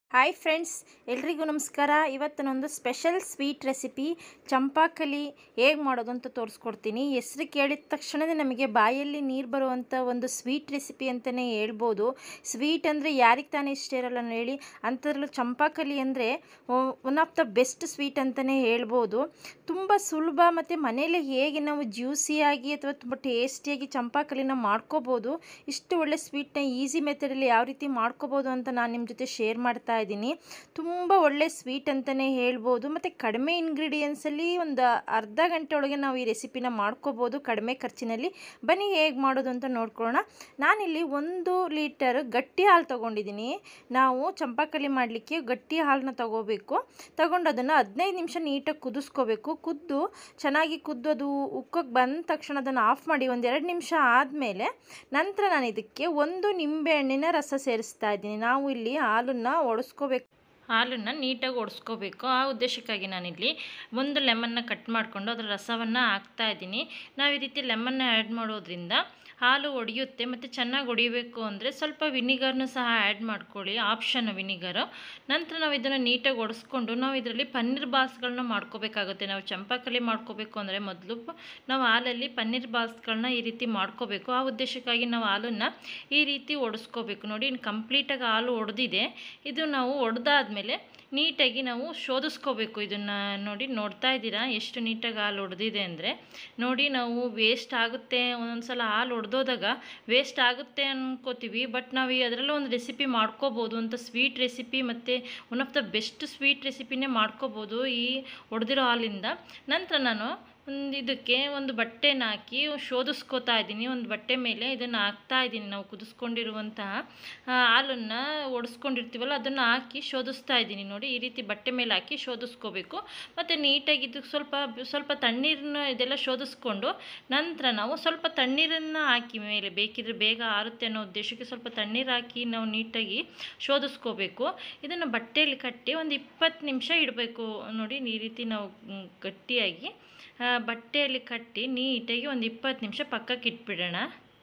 hi friends ಎಲ್ರಿಗೂ ನಮಸ್ಕಾರ ಇವತ್ತು ನಂದು ಸ್ಪೆಷಲ್ ಸ್ವೀಟ್ ರೆಸಿಪಿ ಚಂಪಾಕಲಿ ಹೇಗೆ ಮಾಡೋದು ಅಂತ ತೋರಿಸ್ಕೊಡ್ತೀನಿ ಹೆಸ್ರು ಕೇಳಿದ ತಕ್ಷಣವೇ ನಮಗೆ ಬಾಯಲ್ಲಿ ನೀರು ಬರುವಂಥ ಒಂದು ಸ್ವೀಟ್ ರೆಸಿಪಿ ಅಂತಲೇ ಹೇಳ್ಬೋದು ಸ್ವೀಟ್ ಅಂದರೆ ಯಾರಿಗೆ ತಾನೇ ಇಷ್ಟ ಇರಲ್ಲ ಹೇಳಿ ಅಂಥದ್ರಲ್ಲೂ ಚಂಪಾಕಲಿ ಅಂದರೆ one of the best sweet ಅಂತಲೇ ಹೇಳ್ಬೋದು ತುಂಬ ಸುಲಭ ಮತ್ತು ಮನೇಲಿ ಹೇಗೆ ನಾವು ಜ್ಯೂಸಿಯಾಗಿ ಅಥವಾ ತುಂಬ ಟೇಸ್ಟಿಯಾಗಿ ಚಂಪಾಕಲಿನ ಮಾಡ್ಕೋಬೋದು ಇಷ್ಟು ಒಳ್ಳೆ ಸ್ವೀಟ್ನ ಈಸಿ ಮೆಥಡಲ್ಲಿ ಯಾವ ರೀತಿ ಮಾಡ್ಕೋಬೋದು ಅಂತ ನಾನು ನಿಮ್ಮ ಜೊತೆ ಶೇರ್ ಮಾಡ್ತಾ ಇದ್ದೀನಿ ತುಂಬ ಒಳ್ಳೆ ಸ್ವೀಟ್ ಅಂತಲೇ ಹೇಳ್ಬೋದು ಮತ್ತು ಕಡಿಮೆ ಇಂಗ್ರೀಡಿಯೆಂಟ್ಸಲ್ಲಿ ಒಂದು ಅರ್ಧ ಗಂಟೆ ಒಳಗೆ ನಾವು ಈ ರೆಸಿಪಿನ ಮಾಡ್ಕೋಬೋದು ಕಡಿಮೆ ಖರ್ಚಿನಲ್ಲಿ ಬನ್ನಿ ಹೇಗೆ ಮಾಡೋದು ಅಂತ ನೋಡ್ಕೊಳ್ಳೋಣ ನಾನಿಲ್ಲಿ ಒಂದು ಲೀಟರ್ ಗಟ್ಟಿ ಹಾಲು ತೊಗೊಂಡಿದ್ದೀನಿ ನಾವು ಚಂಪಾಕಲಿ ಮಾಡಲಿಕ್ಕೆ ಗಟ್ಟಿ ಹಾಲನ್ನ ತಗೋಬೇಕು ತಗೊಂಡು ಅದನ್ನು ಹದಿನೈದು ನಿಮಿಷ ನೀಟಾಗಿ ಕುದಿಸ್ಕೋಬೇಕು ಕುದ್ದು ಚೆನ್ನಾಗಿ ಕುದ್ದು ಅದು ಉಕ್ಕಕ್ಕೆ ಬಂದ ತಕ್ಷಣ ಅದನ್ನು ಆಫ್ ಮಾಡಿ ಒಂದೆರಡು ನಿಮಿಷ ಆದಮೇಲೆ ನಂತರ ನಾನು ಇದಕ್ಕೆ ಒಂದು ನಿಂಬೆ ಹಣ್ಣಿನ ರಸ ಸೇರಿಸ್ತಾ ಇದ್ದೀನಿ ನಾವು ಇಲ್ಲಿ ಹಾಲನ್ನು ಒಡಿಸ್ಕೋಬೇಕು ಹಾಲನ್ನು ನೀಟಾಗಿ ಒಡಿಸ್ಕೋಬೇಕು ಆ ಉದ್ದೇಶಕ್ಕಾಗಿ ನಾನಿಲ್ಲಿ ಒಂದು ಲೆಮನ್ನ ಕಟ್ ಮಾಡಿಕೊಂಡು ಅದರ ರಸವನ್ನು ಹಾಕ್ತಾ ಇದ್ದೀನಿ ನಾವು ಈ ರೀತಿ ಲೆಮನ್ನ ಆ್ಯಡ್ ಮಾಡೋದ್ರಿಂದ ಹಾಲು ಒಡೆಯುತ್ತೆ ಮತ್ತು ಚೆನ್ನಾಗಿ ಒಡಿಬೇಕು ಅಂದರೆ ಸ್ವಲ್ಪ ವಿನಿಗರ್ನು ಸಹ ಆ್ಯಡ್ ಮಾಡ್ಕೊಳ್ಳಿ ಆಪ್ಷನ್ ವಿನಿಗರು ನಂತರ ನಾವು ಇದನ್ನು ನೀಟಾಗಿ ಒಡಿಸ್ಕೊಂಡು ನಾವು ಇದರಲ್ಲಿ ಪನ್ನೀರ್ ಬಾಲ್ಸ್ಗಳನ್ನ ಮಾಡ್ಕೋಬೇಕಾಗುತ್ತೆ ನಾವು ಚಂಪಾಕಲಿ ಮಾಡ್ಕೋಬೇಕು ಅಂದರೆ ಮೊದಲು ನಾವು ಹಾಲಲ್ಲಿ ಪನ್ನೀರ್ ಬಾಲ್ಸ್ಗಳನ್ನ ಈ ರೀತಿ ಮಾಡ್ಕೋಬೇಕು ಆ ಉದ್ದೇಶಕ್ಕಾಗಿ ನಾವು ಹಾಲನ್ನು ಈ ರೀತಿ ಒಡಿಸ್ಕೋಬೇಕು ನೋಡಿ ಇನ್ನು ಕಂಪ್ಲೀಟಾಗಿ ಹಾಲು ಒಡೆದಿದೆ ಇದು ನಾವು ಒಡೆದಾದ್ಮೇಲೆ ನೀಟಾಗಿ ನಾವು ಶೋಧಿಸ್ಕೋಬೇಕು ಇದನ್ನು ನೋಡಿ ನೋಡ್ತಾ ಇದ್ದೀರಾ ಎಷ್ಟು ನೀಟಾಗಿ ಹಾಲು ಹೊಡೆದಿದೆ ಅಂದರೆ ನೋಡಿ ನಾವು ವೇಸ್ಟ್ ಆಗುತ್ತೆ ಒಂದೊಂದು ಸಲ ಹಾಲು ಹೊಡೆದೋದಾಗ ವೇಸ್ಟ್ ಆಗುತ್ತೆ ಅನ್ಕೋತೀವಿ ಬಟ್ ನಾವು ಈ ಅದರಲ್ಲೂ ಒಂದು ರೆಸಿಪಿ ಮಾಡ್ಕೋಬೋದು ಅಂತ ಸ್ವೀಟ್ ರೆಸಿಪಿ ಮತ್ತು one of the best sweet ರೆಸಿಪಿನೇ ಮಾಡ್ಕೋಬೋದು ಈ ಹೊಡೆದಿರೋ ಹಾಲಿಂದ ನಂತರ ನಾನು ಒಂದು ಇದಕ್ಕೆ ಒಂದು ಬಟ್ಟೆನ ಹಾಕಿ ಶೋಧಿಸ್ಕೋತಾ ಇದ್ದೀನಿ ಒಂದು ಬಟ್ಟೆ ಮೇಲೆ ಇದನ್ನು ಹಾಕ್ತಾ ಇದ್ದೀನಿ ನಾವು ಕುದಿಸ್ಕೊಂಡಿರುವಂತಹ ಹಾಲನ್ನು ಒಡಿಸ್ಕೊಂಡಿರ್ತೀವಲ್ಲ ಅದನ್ನು ಹಾಕಿ ಶೋಧಿಸ್ತಾ ಇದ್ದೀನಿ ನೋಡಿ ಈ ರೀತಿ ಬಟ್ಟೆ ಮೇಲೆ ಹಾಕಿ ಶೋಧಿಸ್ಕೋಬೇಕು ಮತ್ತು ನೀಟಾಗಿ ಇದಕ್ಕೆ ಸ್ವಲ್ಪ ಸ್ವಲ್ಪ ತಣ್ಣೀರನ್ನ ಇದೆಲ್ಲ ಶೋಧಿಸ್ಕೊಂಡು ನಂತರ ನಾವು ಸ್ವಲ್ಪ ತಣ್ಣೀರನ್ನು ಹಾಕಿ ಮೇಲೆ ಬೇಕಿದ್ರೆ ಬೇಗ ಆರುತ್ತೆ ಅನ್ನೋ ಉದ್ದೇಶಕ್ಕೆ ಸ್ವಲ್ಪ ತಣ್ಣೀರು ಹಾಕಿ ನಾವು ನೀಟಾಗಿ ಶೋಧಿಸ್ಕೋಬೇಕು ಇದನ್ನು ಬಟ್ಟೆಯಲ್ಲಿ ಕಟ್ಟಿ ಒಂದು ಇಪ್ಪತ್ತು ನಿಮಿಷ ಇಡಬೇಕು ನೋಡಿ ಈ ರೀತಿ ನಾವು ಗಟ್ಟಿಯಾಗಿ ಬಟ್ಟೆಯಲ್ಲಿ ಕಟ್ಟಿ ನೀಟಾಗಿ ಒಂದು ಇಪ್ಪತ್ತು ನಿಮಿಷ ಪಕ್ಕಕ್ಕೆ ಇಟ್ಬಿಡೋಣ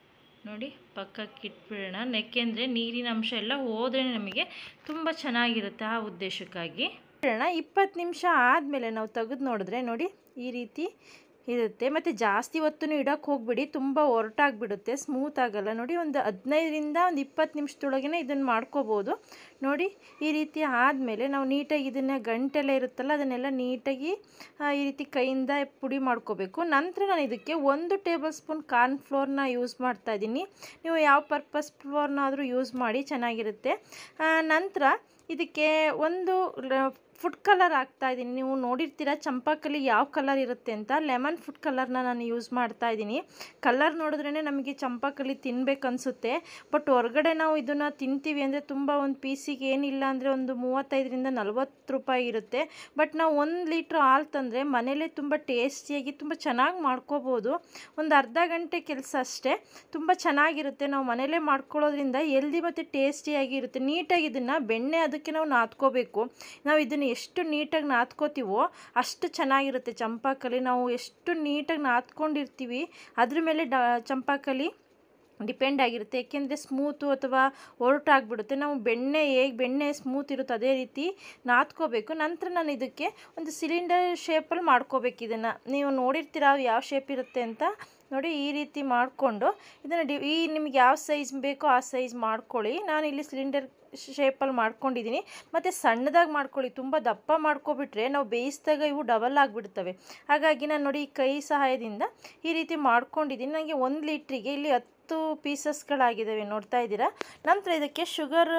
ನೋಡಿ ಪಕ್ಕಕ್ಕೆ ಇಟ್ಬಿಡೋಣ ಯಾಕೆಂದರೆ ನೀರಿನ ಅಂಶ ಎಲ್ಲ ಹೋದ್ರೆ ನಮಗೆ ತುಂಬ ಚೆನ್ನಾಗಿರುತ್ತೆ ಆ ಉದ್ದೇಶಕ್ಕಾಗಿ ಇಡೋಣ ಇಪ್ಪತ್ತು ನಿಮಿಷ ಆದಮೇಲೆ ನಾವು ತೆಗೆದು ನೋಡಿದ್ರೆ ನೋಡಿ ಈ ರೀತಿ ಇರುತ್ತೆ ಮತ್ತು ಜಾಸ್ತಿ ಹೊತ್ತು ಇಡೋಕ್ಕೆ ಹೋಗ್ಬಿಡಿ ತುಂಬ ಒರಟಾಗಿಬಿಡುತ್ತೆ ಸ್ಮೂತ್ ಆಗಲ್ಲ ನೋಡಿ ಒಂದು ಹದಿನೈದರಿಂದ ಒಂದು ಇಪ್ಪತ್ತು ನಿಮಿಷದೊಳಗೆ ಇದನ್ನು ಮಾಡ್ಕೋಬೋದು ನೋಡಿ ಈ ರೀತಿ ಆದಮೇಲೆ ನಾವು ನೀಟಾಗಿ ಇದನ್ನು ಗಂಟೆಲ್ಲ ಇರುತ್ತಲ್ಲ ಅದನ್ನೆಲ್ಲ ನೀಟಾಗಿ ಈ ರೀತಿ ಕೈಯಿಂದ ಪುಡಿ ಮಾಡ್ಕೋಬೇಕು ನಂತರ ನಾನು ಇದಕ್ಕೆ ಒಂದು ಟೇಬಲ್ ಸ್ಪೂನ್ ಕಾರ್ನ್ ಫ್ಲೋರ್ನ ಯೂಸ್ ಮಾಡ್ತಾ ಇದ್ದೀನಿ ನೀವು ಯಾವ ಪರ್ಪಸ್ ಫ್ಲೋರ್ನಾದರೂ ಯೂಸ್ ಮಾಡಿ ಚೆನ್ನಾಗಿರುತ್ತೆ ನಂತರ ಇದಕ್ಕೆ ಒಂದು ಫುಡ್ ಕಲರ್ ಹಾಕ್ತಾ ಇದ್ದೀನಿ ನೀವು ನೋಡಿರ್ತೀರ ಚಂಪಾಕಲಿ ಯಾವ ಕಲರ್ ಇರುತ್ತೆ ಅಂತ ಲೆಮನ್ ಫುಡ್ ಕಲರ್ನ ನಾನು ಯೂಸ್ ಮಾಡ್ತಾ ಇದ್ದೀನಿ ಕಲರ್ ನೋಡಿದ್ರೇ ನಮಗೆ ಚಂಪಾಕಲಿ ತಿನ್ಬೇಕು ಅನಿಸುತ್ತೆ ಬಟ್ ಹೊರಗಡೆ ನಾವು ಇದನ್ನು ತಿಂತೀವಿ ಅಂದರೆ ತುಂಬ ಒಂದು ಪೀಸಿಗೆ ಏನಿಲ್ಲ ಅಂದರೆ ಒಂದು ಮೂವತ್ತೈದರಿಂದ ನಲ್ವತ್ತು ರೂಪಾಯಿ ಇರುತ್ತೆ ಬಟ್ ನಾವು ಒಂದು ಲೀಟ್ರ್ ಹಾಲು ತಂದರೆ ಮನೇಲೇ ತುಂಬ ಟೇಸ್ಟಿಯಾಗಿ ತುಂಬ ಚೆನ್ನಾಗಿ ಮಾಡ್ಕೋಬೋದು ಒಂದು ಅರ್ಧ ಗಂಟೆ ಕೆಲಸ ಅಷ್ಟೇ ತುಂಬ ಚೆನ್ನಾಗಿರುತ್ತೆ ನಾವು ಮನೇಲೇ ಮಾಡ್ಕೊಳ್ಳೋದ್ರಿಂದ ಎಲ್ದಿ ಮತ್ತು ಟೇಸ್ಟಿಯಾಗಿ ಇರುತ್ತೆ ನೀಟಾಗಿ ಇದನ್ನು ಬೆಣ್ಣೆ ಅದಕ್ಕೆ ನಾವು ನಾದ್ಕೋಬೇಕು ನಾವು ಇದನ್ನು ಎಷ್ಟು ನೀಟಾಗಿ ನಾದ್ಕೋತೀವೋ ಅಷ್ಟು ಚೆನ್ನಾಗಿರುತ್ತೆ ಚಂಪಾಕಲಿ ನಾವು ಎಷ್ಟು ನೀಟಾಗಿ ನಾದ್ಕೊಂಡಿರ್ತೀವಿ ಅದ್ರ ಮೇಲೆ ಡ ಚಂಪಾಕಲಿ ಡಿಪೆಂಡ್ ಆಗಿರುತ್ತೆ ಏಕೆಂದರೆ ಸ್ಮೂತು ಅಥವಾ ಒರಟಾಗ್ಬಿಡುತ್ತೆ ನಾವು ಬೆಣ್ಣೆ ಹೇಗೆ ಬೆಣ್ಣೆ ಸ್ಮೂತ್ ಇರುತ್ತೆ ಅದೇ ರೀತಿ ನಾದ್ಕೋಬೇಕು ನಂತರ ನಾನು ಇದಕ್ಕೆ ಒಂದು ಸಿಲಿಂಡರ್ ಶೇಪಲ್ಲಿ ಮಾಡ್ಕೋಬೇಕು ಇದನ್ನು ನೀವು ನೋಡಿರ್ತೀರ ಯಾವ ಶೇಪ್ ಇರುತ್ತೆ ಅಂತ ನೋಡಿ ಈ ರೀತಿ ಮಾಡಿಕೊಂಡು ಇದನ್ನು ಡಿ ಈ ನಿಮ್ಗೆ ಯಾವ ಸೈಜ್ ಬೇಕೋ ಆ ಸೈಜ್ ಮಾಡ್ಕೊಳ್ಳಿ ನಾನು ಇಲ್ಲಿ ಸಿಲಿಂಡರ್ ಶೇಪಲ್ಲಿ ಮಾಡ್ಕೊಂಡಿದ್ದೀನಿ ಮತ್ತು ಸಣ್ಣದಾಗಿ ಮಾಡ್ಕೊಳ್ಳಿ ತುಂಬ ದಪ್ಪ ಮಾಡ್ಕೊಬಿಟ್ರೆ ನಾವು ಬೇಯಿಸಿದಾಗ ಇವು ಡಬಲ್ ಆಗಿಬಿಡ್ತವೆ ಹಾಗಾಗಿ ನಾನು ನೋಡಿ ಈ ಕೈ ಸಹಾಯದಿಂದ ಈ ರೀತಿ ಮಾಡ್ಕೊಂಡಿದ್ದೀನಿ ನನಗೆ ಒಂದು ಲೀಟ್ರಿಗೆ ಇಲ್ಲಿ ಹತ್ತು ಪೀಸಸ್ಗಳಾಗಿದ್ದಾವೆ ನೋಡ್ತಾ ಇದ್ದೀರಾ ನಂತರ ಇದಕ್ಕೆ ಶುಗರ್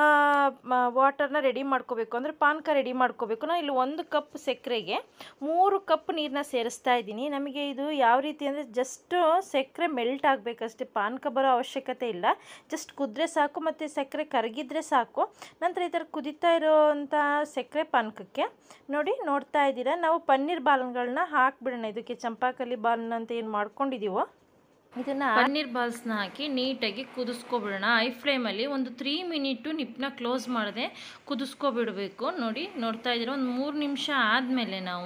ವಾಟರ್ನ ರೆಡಿ ಮಾಡ್ಕೋಬೇಕು ಅಂದರೆ ಪಾನಕ ರೆಡಿ ಮಾಡ್ಕೋಬೇಕು ನಾನು ಇಲ್ಲಿ ಒಂದು ಕಪ್ ಸಕ್ಕರೆಗೆ ಮೂರು ಕಪ್ ನೀರನ್ನ ಸೇರಿಸ್ತಾ ಇದ್ದೀನಿ ನಮಗೆ ಇದು ಯಾವ ರೀತಿ ಅಂದರೆ ಜಸ್ಟು ಸಕ್ಕರೆ ಮೆಲ್ಟ್ ಆಗಬೇಕಷ್ಟೇ ಪಾನಕ ಬರೋ ಅವಶ್ಯಕತೆ ಇಲ್ಲ ಜಸ್ಟ್ ಕುದ್ರೆ ಸಾಕು ಮತ್ತು ಸಕ್ಕರೆ ಕರಗಿದ್ರೆ ಸಾಕು ನಂತರ ಈ ಥರ ಕುದೀತಾ ಇರೋವಂಥ ಸಕ್ಕರೆ ಪಾನಕಕ್ಕೆ ನೋಡಿ ನೋಡ್ತಾ ಇದ್ದೀರಾ ನಾವು ಪನ್ನೀರ್ ಬಾಲ್ಗಳನ್ನ ಹಾಕ್ಬಿಡೋಣ ಇದಕ್ಕೆ ಚಂಪಾಕಲಿ ಬಾಲ್ನ ಅಂತ ಏನು ಮಾಡ್ಕೊಂಡಿದ್ದೀವೋ ಇದನ್ನು ಪನ್ನೀರ್ ಬಾಲ್ಸ್ನ ಹಾಕಿ ನೀಟಾಗಿ ಕುದಿಸ್ಕೊಬಿಡೋಣ ಐ ಫ್ಲೇಮಲ್ಲಿ ಒಂದು ತ್ರೀ ಮಿನಿಟು ನಿಪ್ಪನ್ನ ಕ್ಲೋಸ್ ಮಾಡದೆ ಕುದಿಸ್ಕೊಬಿಡಬೇಕು ನೋಡಿ ನೋಡ್ತಾ ಇದ್ದೀರ ಒಂದು ಮೂರು ನಿಮಿಷ ಆದಮೇಲೆ ನಾವು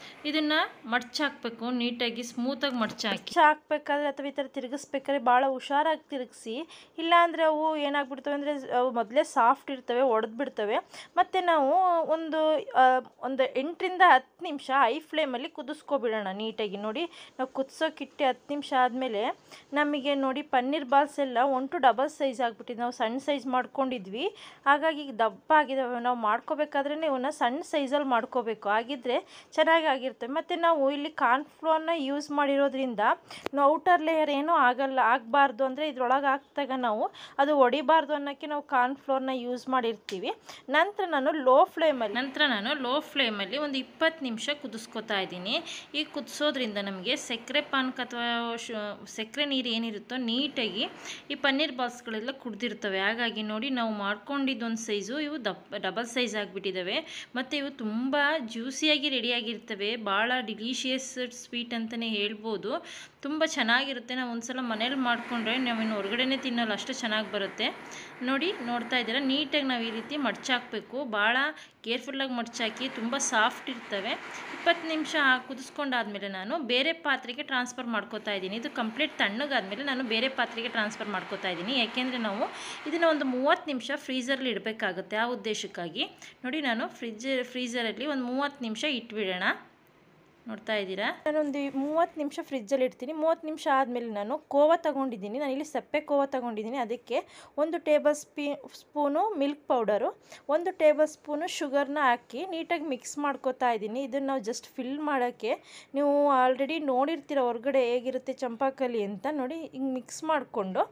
ಇದನ್ನು ಮಡ್ಚಾಕಬೇಕು ನೀಟಾಗಿ ಸ್ಮೂತಾಗಿ ಮಡ್ಚಾಕಿ ಹಾಕ್ಬೇಕಾದ್ರೆ ಅಥವಾ ಈ ಥರ ತಿರುಗಿಸ್ಬೇಕಾದ್ರೆ ಭಾಳ ಹುಷಾರಾಗಿ ತಿರುಗಿಸಿ ಇಲ್ಲಾಂದರೆ ಅವು ಏನಾಗ್ಬಿಡ್ತವೆ ಅಂದರೆ ಅವು ಮೊದಲೇ ಸಾಫ್ಟ್ ಇರ್ತವೆ ಒಡೆದು ಬಿಡ್ತವೆ ಮತ್ತು ನಾವು ಒಂದು ಆ, ಒಂದು ಎಂಟರಿಂದ ಹತ್ತು ನಿಮಿಷ ಐ ಫ್ಲೇಮಲ್ಲಿ ಕುದಿಸ್ಕೊಬಿಡೋಣ ನೀಟಾಗಿ ನೋಡಿ ನಾವು ಕುದಿಸೋಕ್ಕಿಟ್ಟೆ ಹತ್ತು ನಿಮಿಷ ಆದಮೇಲೆ ನಮಗೆ ನೋಡಿ ಪನ್ನೀರ್ ಬಾಲ್ಸ್ ಎಲ್ಲ ಒನ್ ಟು ಡಬಲ್ ಸೈಜ್ ಆಗಿಬಿಟ್ಟಿದೆ ನಾವು ಸಣ್ಣ ಸೈಜ್ ಮಾಡ್ಕೊಂಡಿದ್ವಿ ಹಾಗಾಗಿ ಈಗ ದಪ್ಪ ಆಗಿದ್ದಾವೆ ನಾವು ಮಾಡ್ಕೋಬೇಕಾದ್ರೆ ಇವನ್ನ ಸಣ್ಣ ಸೈಜಲ್ಲಿ ಮಾಡ್ಕೋಬೇಕು ಆಗಿದ್ದರೆ ಚೆನ್ನಾಗಿ ಆಗಿರ್ತವೆ ಮತ್ತು ನಾವು ಇಲ್ಲಿ ಕಾರ್ನ್ಫ್ಲೋರ್ನ ಯೂಸ್ ಮಾಡಿರೋದ್ರಿಂದ ನಾವು ಔಟರ್ ಲೇಯರ್ ಏನೂ ಆಗಲ್ಲ ಆಗಬಾರ್ದು ಅಂದರೆ ಇದ್ರೊಳಗೆ ಹಾಕ್ದಾಗ ನಾವು ಅದು ಹೊಡಿಬಾರ್ದು ಅನ್ನೋಕ್ಕೆ ನಾವು ಕಾರ್ನ್ಫ್ಲೋರ್ನ ಯೂಸ್ ಮಾಡಿರ್ತೀವಿ ನಂತರ ನಾನು ಲೋ ಫ್ಲೇಮಲ್ಲಿ ನಂತರ ನಾನು ಲೋ ಫ್ಲೇಮಲ್ಲಿ ಒಂದು ಇಪ್ಪತ್ತು ನಿಮಿಷ ಕುದಿಸ್ಕೊತಾ ಇದ್ದೀನಿ ಈ ಕುದಿಸೋದ್ರಿಂದ ನಮಗೆ ಸಕ್ಕರೆ ಪಾನಕ ಅಥವಾ ಶು ಸಕ್ಕರೆ ನೀರು ಏನಿರುತ್ತೋ ನೀಟಾಗಿ ಈ ಪನ್ನೀರ್ ಬಾಲ್ಸ್ಗಳೆಲ್ಲ ಕುಡ್ದಿರ್ತವೆ ಹಾಗಾಗಿ ನೋಡಿ ನಾವು ಮಾಡ್ಕೊಂಡಿದ್ದು ಒಂದು ಸೈಜು ಇವು ದಪ್ಪ ಡಬಲ್ ಸೈಜ್ ಆಗಿಬಿಟ್ಟಿದ್ದಾವೆ ಮತ್ತು ಇವು ತುಂಬ ಜ್ಯೂಸಿಯಾಗಿ ರೆಡಿಯಾಗಿರ್ತವೆ ಭಾಳ ಡಿಲಿಷಿಯಸ್ ಸ್ವೀಟ್ ಅಂತಲೇ ಹೇಳ್ಬೋದು ತುಂಬ ಚೆನ್ನಾಗಿರುತ್ತೆ ನಾವು ಒಂದ್ಸಲ ಮನೇಲಿ ಮಾಡಿಕೊಂಡ್ರೆ ನಾವಿನ್ನು ಹೊರಗಡೆನೇ ತಿನ್ನೋಲ್ಲ ಅಷ್ಟು ಚೆನ್ನಾಗಿ ಬರುತ್ತೆ ನೋಡಿ ನೋಡ್ತಾ ಇದ್ದೀರಾ ನೀಟಾಗಿ ನಾವು ಈ ರೀತಿ ಮಡ್ಚಾಕಬೇಕು ಭಾಳ ಕೇರ್ಫುಲ್ಲಾಗಿ ಮಡ್ಚಾಕಿ ತುಂಬ ಸಾಫ್ಟ್ ಇರ್ತವೆ ಇಪ್ಪತ್ತು ನಿಮಿಷ ಕುದಿಸ್ಕೊಂಡಾದ್ಮೇಲೆ ನಾನು ಬೇರೆ ಪಾತ್ರೆಗೆ ಟ್ರಾನ್ಸ್ಫರ್ ಮಾಡ್ಕೋತಾ ಇದ್ದೀನಿ ಇದು ಕಂಪ್ಲೀಟ್ ತಣ್ಣಗಾದ್ಮೇಲೆ ನಾನು ಬೇರೆ ಪಾತ್ರೆಗೆ ಟ್ರಾನ್ಸ್ಫರ್ ಮಾಡ್ಕೋತಾ ಇದ್ದೀನಿ ಯಾಕೆಂದರೆ ನಾವು ಇದನ್ನು ಒಂದು ಮೂವತ್ತು ನಿಮಿಷ ಫ್ರೀಝರಲ್ಲಿ ಇಡಬೇಕಾಗುತ್ತೆ ಆ ಉದ್ದೇಶಕ್ಕಾಗಿ ನೋಡಿ ನಾನು ಫ್ರಿಜ್ ಫ್ರೀಝರಲ್ಲಿ ಒಂದು ಮೂವತ್ತು ನಿಮಿಷ ಇಟ್ಬಿಡೋಣ ನೋಡ್ತಾ ಇದ್ದೀರಾ ನಾನೊಂದು ಮೂವತ್ತು ನಿಮಿಷ ಫ್ರಿಜ್ಜಲ್ಲಿ ಇಡ್ತೀನಿ ಮೂವತ್ತು ನಿಮಿಷ ಆದಮೇಲೆ ನಾನು ಕೋವ ತಗೊಂಡಿದ್ದೀನಿ ನಾನು ಇಲ್ಲಿ ಸಪ್ಪೆ ಕೋವ ತಗೊಂಡಿದ್ದೀನಿ ಅದಕ್ಕೆ ಒಂದು ಟೇಬಲ್ ಸ್ಪೀ ಸ್ಪೂನು ಮಿಲ್ಕ್ ಪೌಡರು ಒಂದು ಟೇಬಲ್ ಸ್ಪೂನು ಶುಗರ್ನ ಹಾಕಿ ನೀಟಾಗಿ ಮಿಕ್ಸ್ ಮಾಡ್ಕೋತಾ ಇದ್ದೀನಿ ಇದನ್ನು ನಾವು ಜಸ್ಟ್ ಫಿಲ್ ಮಾಡೋಕ್ಕೆ ನೀವು ಆಲ್ರೆಡಿ ನೋಡಿರ್ತೀರ ಹೊರಗಡೆ ಹೇಗಿರುತ್ತೆ ಚಂಪಾಕಲಿ ಅಂತ ನೋಡಿ ಹಿಂಗೆ ಮಿಕ್ಸ್ ಮಾಡಿಕೊಂಡು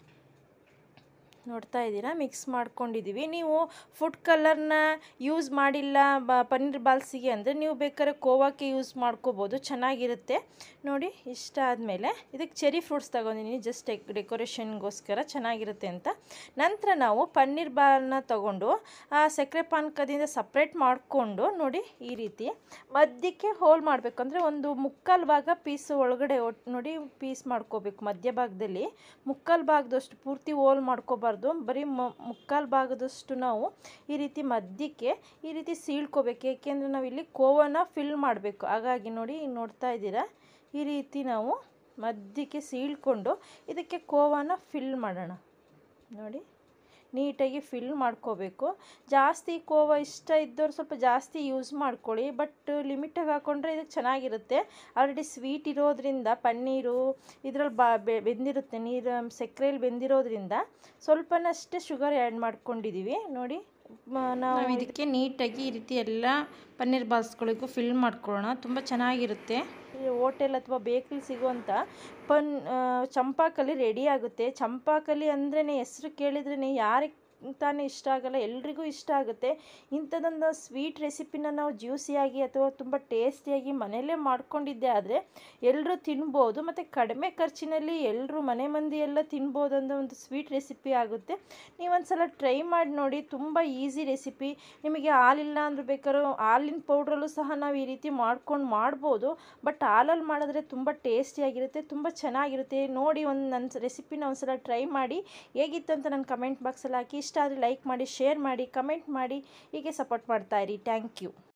ನೋಡ್ತಾ ಇದ್ದೀರಾ ಮಿಕ್ಸ್ ಮಾಡ್ಕೊಂಡಿದ್ದೀವಿ ನೀವು ಫುಡ್ ಕಲರ್ನ ಯೂಸ್ ಮಾಡಿಲ್ಲ ಬ ಪನ್ನೀರ್ ಬಾಲ್ಸಿಗೆ ಅಂದರೆ ನೀವು ಬೇಕಾದ್ರೆ ಕೋವಾಕ್ಕೆ ಯೂಸ್ ಮಾಡ್ಕೋಬೋದು ಚೆನ್ನಾಗಿರುತ್ತೆ ನೋಡಿ ಇಷ್ಟ ಆದಮೇಲೆ ಇದಕ್ಕೆ ಚೆರಿ ಫ್ರೂಟ್ಸ್ ತಗೊಂಡಿದ್ದೀನಿ ಜಸ್ಟ್ ಡೆಕೋರೇಷನ್ಗೋಸ್ಕರ ಚೆನ್ನಾಗಿರುತ್ತೆ ಅಂತ ನಂತರ ನಾವು ಪನ್ನೀರ್ ಬಾಲ್ನ ತಗೊಂಡು ಆ ಸಕ್ಕರೆ ಪಾನಕದಿಂದ ಸಪ್ರೇಟ್ ಮಾಡಿಕೊಂಡು ನೋಡಿ ಈ ರೀತಿ ಮಧ್ಯಕ್ಕೆ ಹೋಲ್ ಮಾಡಬೇಕು ಅಂದರೆ ಒಂದು ಮುಕ್ಕಾಲು ಭಾಗ ಪೀಸ್ ಒಳಗಡೆ ಒಟ್ ನೋಡಿ ಪೀಸ್ ಮಾಡ್ಕೋಬೇಕು ಮಧ್ಯಭಾಗದಲ್ಲಿ ಮುಕ್ಕಾಲು ಭಾಗದಷ್ಟು ಪೂರ್ತಿ ಹೋಲ್ ಮಾಡ್ಕೋಬಾರ್ದು ಬರೀ ಮುಕ್ಕಾಲು ಭಾಗದಷ್ಟು ನಾವು ಈ ರೀತಿ ಮಧ್ಯಕ್ಕೆ ಈ ರೀತಿ ಸೀಳ್ಕೋಬೇಕು ಏಕೆಂದರೆ ನಾವು ಇಲ್ಲಿ ಕೋವನ ಫಿಲ್ ಮಾಡಬೇಕು ಹಾಗಾಗಿ ನೋಡಿ ಈಗ ನೋಡ್ತಾ ಇದ್ದೀರಾ ಈ ರೀತಿ ನಾವು ಮಧ್ಯಕ್ಕೆ ಸೀಳ್ಕೊಂಡು ಇದಕ್ಕೆ ಕೋವನ ಫಿಲ್ ಮಾಡೋಣ ನೋಡಿ ನೀಟಾಗಿ ಫಿಲ್ ಮಾಡ್ಕೋಬೇಕು ಜಾಸ್ತಿ ಕೋವ ಇಷ್ಟ ಇದ್ದವ್ರು ಸ್ವಲ್ಪ ಜಾಸ್ತಿ ಯೂಸ್ ಮಾಡ್ಕೊಳ್ಳಿ ಬಟ್ ಲಿಮಿಟಾಗಿ ಹಾಕ್ಕೊಂಡ್ರೆ ಇದಕ್ಕೆ ಚೆನ್ನಾಗಿರುತ್ತೆ ಆಲ್ರೆಡಿ ಸ್ವೀಟ್ ಇರೋದ್ರಿಂದ ಪನ್ನೀರು ಇದ್ರಲ್ಲಿ ಬಾ ಬೆ- ಬೆಂದಿರುತ್ತೆ ನೀರು ಸಕ್ಕರೆಯಲ್ಲಿ ಬೆಂದಿರೋದ್ರಿಂದ ಸ್ವಲ್ಪನಷ್ಟೇ ಶುಗರ್ ಆ್ಯಡ್ ಮಾಡ್ಕೊಂಡಿದ್ದೀವಿ ನೋಡಿ ಮ- ನಾವು ಇದಕ್ಕೆ ನೀಟಾಗಿ ಈ ರೀತಿ ಎಲ್ಲ ಪನ್ನೀರ್ ಬಾಲ್ಸ್ಗಳಿಗೂ ಫಿಲ್ ಮಾಡ್ಕೊಳ್ಳೋಣ ತುಂಬ ಚೆನ್ನಾಗಿರುತ್ತೆ ಹೋಟೆಲ್ ಅಥವಾ ಬೇಕ್ರಿ ಸಿಗುವಂಥ ಪನ್ ಆ, ಚಂಪಾಕಲಿ ರೆಡಿ ಆಗುತ್ತೆ ಚಂಪಾಕಲಿ ಅಂದ್ರೇ ಹೆಸರು ಕೇಳಿದ್ರೇ ಯಾರಿಗೆ ತಾನೇ ಇಷ್ಟ ಆಗಲ್ಲ ಎಲ್ರಿಗೂ ಇಷ್ಟ ಆಗುತ್ತೆ ಇಂಥದ್ದೊಂದು ಸ್ವೀಟ್ ರೆಸಿಪಿನ ನಾವು ಜ್ಯೂಸಿಯಾಗಿ ಅಥವಾ ತುಂಬ ಟೇಸ್ಟಿಯಾಗಿ ಮನೆಯಲ್ಲೇ ಮಾಡ್ಕೊಂಡಿದ್ದೆ ಆದರೆ ಎಲ್ಲರೂ ತಿನ್ಬೋದು ಮತ್ತು ಕಡಿಮೆ ಖರ್ಚಿನಲ್ಲಿ ಎಲ್ಲರೂ ಮನೆ ಮಂದಿ ಎಲ್ಲ ತಿನ್ಬೋದು ಅನ್ನೋ ಒಂದು ಸ್ವೀಟ್ ರೆಸಿಪಿ ಆಗುತ್ತೆ ನೀವೊಂದು ಸಲ ಟ್ರೈ ಮಾಡಿ ನೋಡಿ ತುಂಬ ಈಸಿ ರೆಸಿಪಿ ನಿಮಗೆ ಹಾಲಿಲ್ಲ ಅಂದ್ರೆ ಬೇಕಾದ್ರೂ ಹಾಲಿನ ಪೌಡ್ರಲ್ಲೂ ಸಹ ನಾವು ಈ ರೀತಿ ಮಾಡ್ಕೊಂಡು ಮಾಡ್ಬೋದು ಬಟ್ ಹಾಲಲ್ಲಿ ಮಾಡಿದ್ರೆ ತುಂಬ ಟೇಸ್ಟಿಯಾಗಿರುತ್ತೆ ತುಂಬ ಚೆನ್ನಾಗಿರುತ್ತೆ ನೋಡಿ ಒಂದು ನನ್ನ ರೆಸಿಪಿನ ಒಂದು ಸಲ ಟ್ರೈ ಮಾಡಿ ಹೇಗಿತ್ತು ಅಂತ ನನ್ನ ಕಮೆಂಟ್ ಬಾಕ್ಸಲ್ಲಿ ಹಾಕಿ ಇಷ್ಟ ಆದರೆ ಲೈಕ್ ಮಾಡಿ ಶೇರ್ ಮಾಡಿ ಕಮೆಂಟ್ ಮಾಡಿ ಹೀಗೆ ಸಪೋರ್ಟ್ ಮಾಡ್ತಾಯಿರಿ ಥ್ಯಾಂಕ್ ಯು